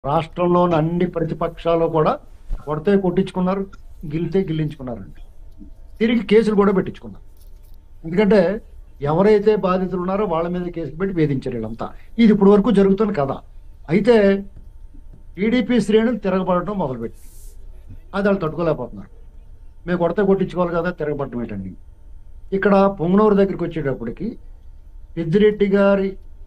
రాష్ట్రంలోని అన్ని ప్రతిపక్షాలు కూడా కొడితే కొట్టించుకున్నారు గిల్లితే గిల్లించుకున్నారండి తిరిగి కేసులు కూడా పెట్టించుకున్నారు ఎందుకంటే ఎవరైతే బాధితులు ఉన్నారో వాళ్ళ మీద కేసులు పెట్టి వేధించారు వీళ్ళంతా ఇది ఇప్పటి వరకు జరుగుతున్న కథ అయితే టీడీపీ శ్రేణులు తిరగబడటం మొదలుపెట్టి అది వాళ్ళు తట్టుకోలేకపోతున్నారు మేము కొడితే కొట్టించుకోవాలి కదా తిరగబడటం ఏంటండి ఇక్కడ పొంగనూరు దగ్గరికి వచ్చేటప్పటికి పెద్దిరెడ్డి గారి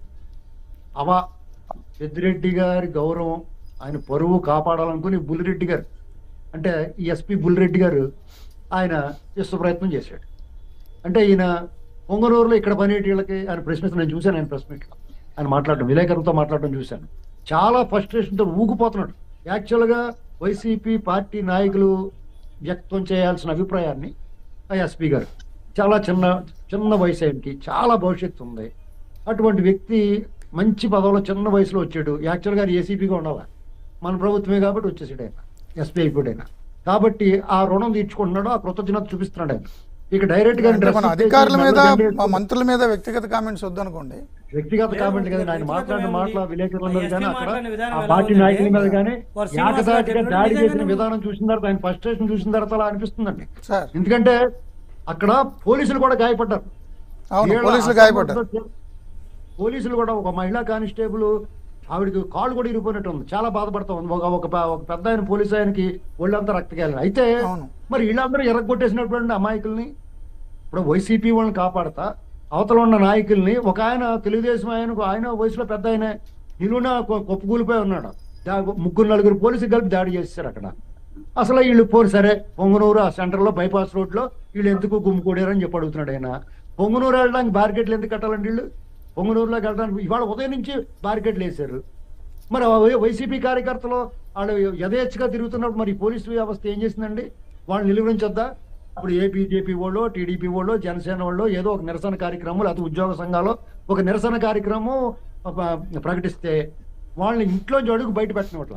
అవా పెద్దిరెడ్డి గారి గౌరవం ఆయన పరువు కాపాడాలనుకుని బుల్లిరెడ్డి గారు అంటే ఈ ఎస్పీ బుల్లిరెడ్డి గారు ఆయన విశ్వ ప్రయత్నం చేశాడు అంటే ఈయన పొంగనూరులో ఇక్కడ పనిచేటి వీళ్ళకి ఆయన ప్రశ్నిస్తూ నేను చూశాను ఆయన ప్రెస్ మీట్లో ఆయన మాట్లాడడం విలేకరులతో మాట్లాడడం చూశాను చాలా ఫ్రస్ట్రేషన్తో ఊగిపోతున్నాడు యాక్చువల్గా వైసీపీ పార్టీ నాయకులు వ్యక్తం చేయాల్సిన అభిప్రాయాన్ని ఆ ఎస్పీ గారు చాలా చిన్న చిన్న వయసు ఆయనకి చాలా భవిష్యత్తు ఉంది అటువంటి వ్యక్తి మంచి పదవిలో చిన్న వయసులో వచ్చాడు యాక్చువల్గా ఆయన ఏసీపీగా ఉండాలి మన ప్రభుత్వమే కాబట్టి వచ్చేసాడు ఆయన ఎస్పీ అయిపోయాడు ఆయన కాబట్టి ఆ రుణం తీర్చుకుంటున్నాడు ఆ కృతజ్ఞత చూపిస్తున్నాడు ఆయన ఇక డైరెక్ట్ గా అంటే మన డ్రెస్ అధికారుల మీద ఇచ్చేసి మా మంత్రుల మీద వ్యక్తిగత కామెంట్స్ వద్దనుకోండి వ్యక్తిగత లేదు, కామెంట్ కదా ఆయన వ్యక్తిగత మాట్లాడిన ఏముంది? మాటల విలేకరుల మీద ఎస్పీ కానీ అక్కడ మాట్లాడిన విధానం ఆ ఎలా పార్టీ ఉందంటే, నాయకుల మీద కానీ వారు శ్రీనివాస్ గారు ఏకదాటిగా చెప్పినట్టు దాడి చేసిన నిజంగానే విధానం చూసిన తర్వాత ఆయన ఫ్రస్ట్రేషన్ చూసిన తర్వాత అలా అనిపిస్తుందండి సార్ ఎందుకంటే అక్కడ పోలీసులు కూడా గాయపడ్డారు అవును వీళ్ళ పోలీసులు గాయపడ్డారు అసమర్థత- పోలీసులు కూడా ఒక మహిళా కానిస్టేబుల్ ఆవిడకి కాళ్ళు కూడా ఇరిగిపోయినట్టు ఉంది చాలా బాధపడతా ఉంది ఒక ఒక పె- ఒక పెద్ద ఆయన పోలీసు ఆయనకి ఒళ్ళంతా రక్తకేయాలి అయితే అవును. మరి వీళ్ళందరూ ఎరగొట్టేసినటువంటి అమాయకుల్ని ఇప్పుడు వైసీపీ వాళ్ళని కాపాడతా అవతల ఉన్న నాయకుల్ని ఒక ఆయన తెలుగుదేశం ఆయనకు ఆయన వయసులో పెద్ద ఆయన నిలువున కొప్పుకూలిపోయి ఉన్నాడు దా- ముగ్గురు నలుగురు పోలీసులు కలిపి దాడి చేశారు అక్కడ అసలు వీళ్ళు పోరు సరే పొంగనూరు ఆ సెంటర్లో బైపాస్ రోడ్లో వీళ్ళు ఎందుకు గుమ్ముకూడారని చెప్పి అడుగుతున్నాడు ఆయన పొంగనూరు వెళ్ళడానికి బార్కెట్లు ఎందుకు కట్టాలండి వీళ్ళు పొంగనూరులోకి వెళ్ళడానికి ఇవాళ ఉదయం నుంచి బార్కెట్లు వేశారు మరి ఆ వై- వైసీపీ కార్యకర్తలు వాళ్ళు యథేచ్ఛగా తిరుగుతున్నప్పుడు మరి పోలీసు వ్యవస్థ ఏం చేసిందండి వాళ్ళు నిలువరించొద్దా ఇప్పుడు ఏ బీజేపీ వాళ్ళు టీడీపీ వాళ్ళు జనసేన వాళ్ళు ఏదో ఒక నిరసన కార్యక్రమం లేకపోతే ఉద్యోగ సంఘాలు ఒక నిరసన కార్యక్రమం ప- ప్రకటిస్తే వాళ్ళని ఇంట్లోంచి అడుగు బయట పెట్టినట్ల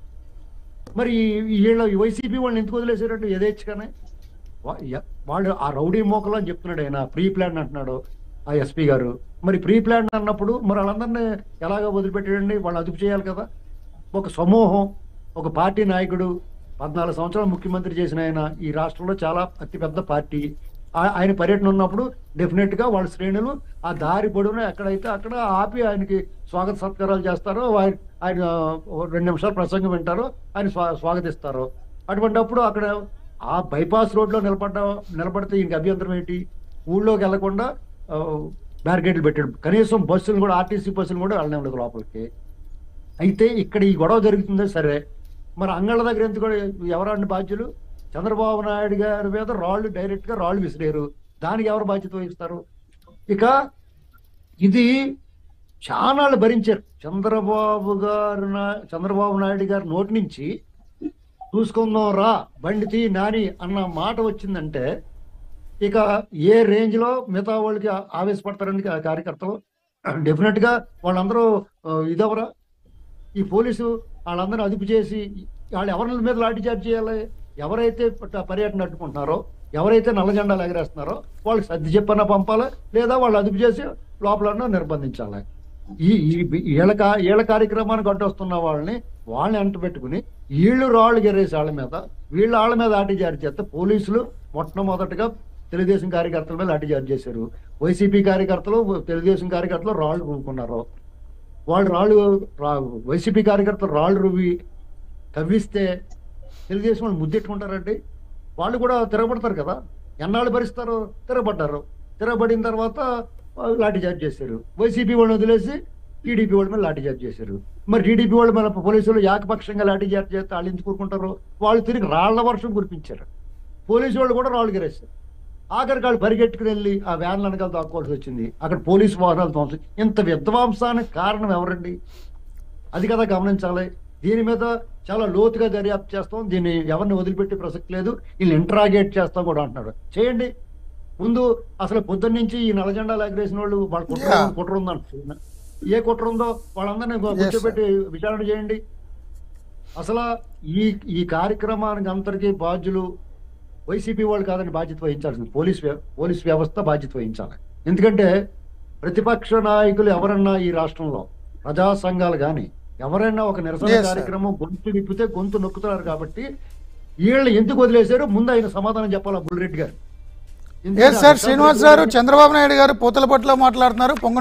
మరి ఈ- వీళ్ళ ఈ వైసీపీ వాళ్ళని ఎందుకు వదిలేసారంటే యథేచ్ఛగానే వా- య- వాళ్ళు ఆ రౌడీ మోకలు అని చెప్తున్నాడు ఆయన ప్రీ ప్లాన్ అంటున్నాడు ఆ ఎస్పీ గారు మరి ప్రీ ప్లాన్ అన్నప్పుడు మరి వాళ్ళందరినీ ఎలాగ వదిలిపెట్టాడండి వాళ్ళు అదుపు చేయాలి కదా ఒక సమూహం ఒక పార్టీ నాయకుడు పద్నాలుగు సంవత్సరాలు ముఖ్యమంత్రి చేసిన ఆయన ఈ రాష్ట్రంలో చాలా అతిపెద్ద పార్టీ ఆ- ఆయన పర్యటన ఉన్నప్పుడు డెఫినెట్ గా వాళ్ళ శ్రేణులు ఆ దారి పొడవున ఎక్కడైతే అక్కడ ఆపి ఆయనకి స్వాగత సత్కారాలు చేస్తారో ఆయన ఆయన ఓ రెండు నిమిషాలు ప్రసంగం వింటారో ఆయన స్వా- స్వాగతిస్తారో అటువంటప్పుడు అక్కడ ఆ బైపాస్ రోడ్ లో నిలబడ్డ నిలబడితే ఈయనకి అభ్యంతరం ఏంటి ఊళ్ళోకి వెళ్లకుండా బ్యారికేడ్లు పెట్టాడు కనీసం బస్సులు కూడా ఆర్టీసీ బస్సులు కూడా వెళ్ళలేదు లోపలికి అయితే ఇక్కడ ఈ గొడవ జరుగుతుందే సరే మరి అంగళ్ళ దగ్గర ఎందుకు ఎవరండి బాధ్యులు చంద్రబాబు నాయుడు గారి మీద రాళ్ళు డైరెక్ట్ గా రాళ్ళు విసిరారు దానికి ఎవరు బాధ్యత వహిస్తారు ఇక ఇది చానాళ్ళు భరించారు చంద్రబాబు గారు నా- చంద్రబాబు నాయుడు గారి నోటి నుంచి చూసుకుందాం రా బండి తీ నాని అన్న మాట వచ్చిందంటే ఇక ఏ రేంజ్ లో మిగతా వాళ్ళకి ఆ- ఆవేశపడతారండి ఆ కార్యకర్తలు డెఫినెట్ గా వాళ్ళందరూ ఆ, ఇదెవరా ఈ పోలీసు వాళ్ళందరూ అదుపు చేసి వాళ్ళు ఎవరి మీద లాఠీ చార్జ్ చేయాలి ఎవరైతే ప- పర్యటన అడ్డుకుంటున్నారో ఎవరైతే నల్ల జెండాలు ఎగరేస్తున్నారో వాళ్ళకి సర్ది చెప్పన్న పంపాలి లేదా వాళ్ళు అదుపు చేసి లోపల నిర్బంధించాలి ఈ ఈ- వీళ్ళ కా- వీళ్ళ కార్యక్రమానికి అడ్డొస్తున్న వాళ్ళని వాళ్ళని అంట పెట్టుకుని వీళ్ళు రాళ్ళు గెరేసి వాళ్ళ మీద వీళ్ళ వాళ్ళ మీద లాఠీ చార్జ్ చేస్తే పోలీసులు మొట్టమొదటగా తెలుగుదేశం కార్యకర్తల మీద లాఠీ చార్జ్ చేశారు వైసీపీ కార్యకర్తలు తెలుగుదేశం కార్యకర్తలు రాళ్ళు రూపుకున్నారు వాళ్ళు రాళ్ళు రా- వైసీపీ కార్యకర్తలు రాళ్ళు రువి కవ్విస్తే తెలుగుదేశం వాళ్ళు ముద్దెట్టుకుంటారండి వాళ్ళు కూడా తిరగబడతారు కదా ఎన్నాళ్ళు భరిస్తారు తిరగబడ్డారు తిరగబడిన తర్వాత వాళ్ళు లాఠీ చార్జ్ చేశారు వైసీపీ వాళ్ళని వదిలేసి టీడీపీ వాళ్ళ మీద లాఠీ చార్జ్ చేశారు మరి టీడీపీ వాళ్ళ మీద పోలీసులు ఏకపక్షంగా లాఠీ చార్జ్ చేస్తే వాళ్ళు ఎందుకు కూరుకుంటారు వాళ్ళు తిరిగి రాళ్ల వర్షం కురిపించారు పోలీసు వాళ్ళు కూడా రాళ్ళు గెరేస్తారు ఆఖరికి వాళ్ళు పరిగెట్టుకుని వెళ్ళి ఆ వ్యాన్ల వెనకాల దాక్కోవాల్సి వచ్చింది అక్కడ పోలీసు వాహనాలు ధ్వంసం ఇంత విధ్వంసానికి కారణం ఎవరండి అది కదా గమనించాలి దీని మీద చాలా లోతుగా దర్యాప్తు చేస్తాం దీన్ని ఎవరిని వదిలిపెట్టే ప్రసక్తి లేదు వీళ్ళు ఇంట్రాగేట్ చేస్తాం కూడా అంటున్నాడు చేయండి ముందు అసలు పొద్దున్న నుంచి ఈ నల్లజెండాలు ఎగరేసిన వాళ్ళు వాళ్ళ కుట్ర Yeah. కుట్ర ఉందంటున్నారు ఏ కుట్ర ఉందో వాళ్ళందరినీ కూర్చోబెట్టి విచారణ చేయండి అసలు ఈ ఈ కార్యక్రమానికి అంతటికీ బాధ్యులు వైసీపీ వాళ్ళు కాదని బాధ్యత వహించాల్సింది పోలీస్ వ్య- పోలీస్ వ్యవస్థ బాధ్యత వహించాలి ఎందుకంటే ప్రతిపక్ష నాయకులు ఎవరన్నా ఈ రాష్ట్రంలో ప్రజా సంఘాలు కానీ ఎవరైనా ఒక నిరసన Yes, sir. కార్యక్రమం గొంతు విప్పితే గొంతు నొక్కుతున్నారు కాబట్టి వీళ్ళు ఎందుకు వదిలేశారు ముందు ఆయన సమాధానం చెప్పాలా బుల్రెడ్డి గారు ఎస్ సార్ శ్రీనివాస్ గారు చంద్రబాబు నాయుడు గారు పూతల పట్ల మాట్లాడుతున్నారు పొంగ